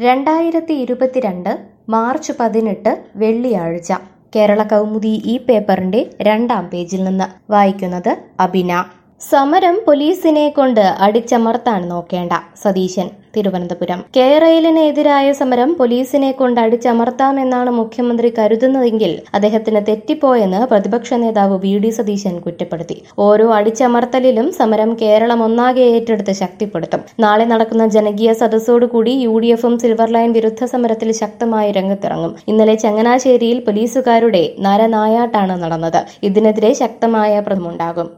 രണ്ടായിരത്തി ഇരുപത്തിരണ്ട് മാർച്ച് പതിനെട്ട് വെള്ളിയാഴ്ച കേരള കൗമുദി ഈ പേപ്പറിന്റെ രണ്ടാം പേജിൽ നിന്ന് വായിക്കുന്നത് അബിന സമരം പോലീസിനെ കൊണ്ട് അടിച്ചമർത്താൻ നോക്കേണ്ട സതീശൻ തിരുവനന്തപുരം കേരളിനെതിരായ സമരം പോലീസിനെ കൊണ്ട് അടിച്ചമർത്താമെന്നാണ് മുഖ്യമന്ത്രി കരുതുന്നതെങ്കിൽ അദ്ദേഹത്തിന് തെറ്റിപ്പോയെന്ന് പ്രതിപക്ഷ നേതാവ് വി ഡി സതീശൻ കുറ്റപ്പെടുത്തി ഓരോ അടിച്ചമർത്തലിലും സമരം കേരളം ഒന്നാകെ ഏറ്റെടുത്ത് ശക്തിപ്പെടുത്തും നാളെ നടക്കുന്ന ജനകീയ സദസ്സോടുകൂടി യു ഡി എഫും സിൽവർ ലൈൻ വിരുദ്ധ സമരത്തിൽ ശക്തമായി രംഗത്തിറങ്ങും ഇന്നലെ ചങ്ങനാശ്ശേരിയിൽ പോലീസുകാരുടെ നരനായാട്ടാണ് നടന്നത് ഇതിനെതിരെ ശക്തമായ പ്രമുണ്ടാകും